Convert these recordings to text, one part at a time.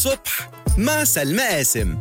الصبح مع سلمى قاسم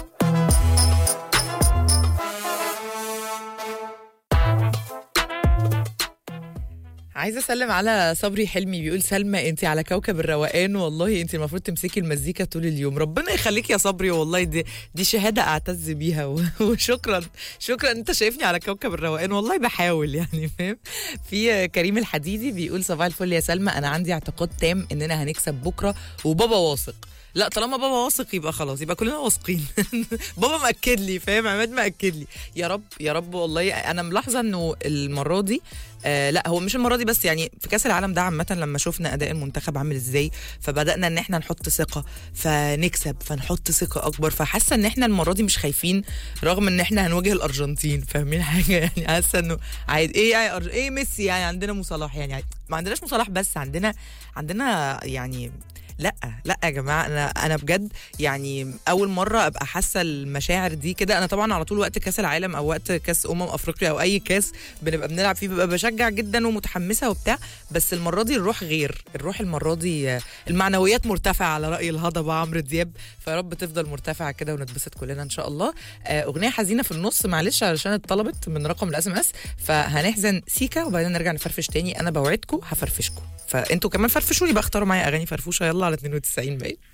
عايزه اسلم على صبري حلمي بيقول سلمى انت على كوكب الروقان والله انت المفروض تمسكي المزيكا طول اليوم ربنا يخليك يا صبري والله دي دي شهاده اعتز بيها و- وشكرا شكرا انت شايفني على كوكب الروقان والله بحاول يعني فاهم في كريم الحديدي بيقول صباح الفل يا سلمى انا عندي اعتقاد تام اننا هنكسب بكره وبابا واثق لا طالما بابا واثق يبقى خلاص يبقى كلنا واثقين بابا مأكد لي فاهم عماد مأكد لي يا رب يا رب والله انا ملاحظه انه المره دي آه لا هو مش المره دي بس يعني في كاس العالم ده عامه لما شفنا اداء المنتخب عامل ازاي فبدانا ان احنا نحط ثقه فنكسب فنحط ثقه اكبر فحاسه ان احنا المره دي مش خايفين رغم ان احنا هنواجه الارجنتين فاهمين حاجه يعني حاسه انه عادي ايه يعني أرج... ايه ميسي يعني عندنا مصلاح يعني عادي. ما عندناش مصلاح بس عندنا عندنا يعني لا لا يا جماعه انا انا بجد يعني اول مره ابقى حاسه المشاعر دي كده انا طبعا على طول وقت كاس العالم او وقت كاس امم افريقيا او اي كاس بنبقى بنلعب فيه ببقى بشجع جدا ومتحمسه وبتاع بس المره دي الروح غير الروح المره دي آه، المعنويات مرتفعه على راي الهضبه عمرو دياب فيا رب تفضل مرتفعه كده ونتبسط كلنا ان شاء الله آه، اغنيه حزينه في النص معلش علشان اتطلبت من رقم الاس ام اس فهنحزن سيكا وبعدين نرجع نفرفش تاني انا بوعدكم هفرفشكم فانتوا كمان فرفشوني بقى اختاروا معايا اغاني فرفوشه يلا على 92 باين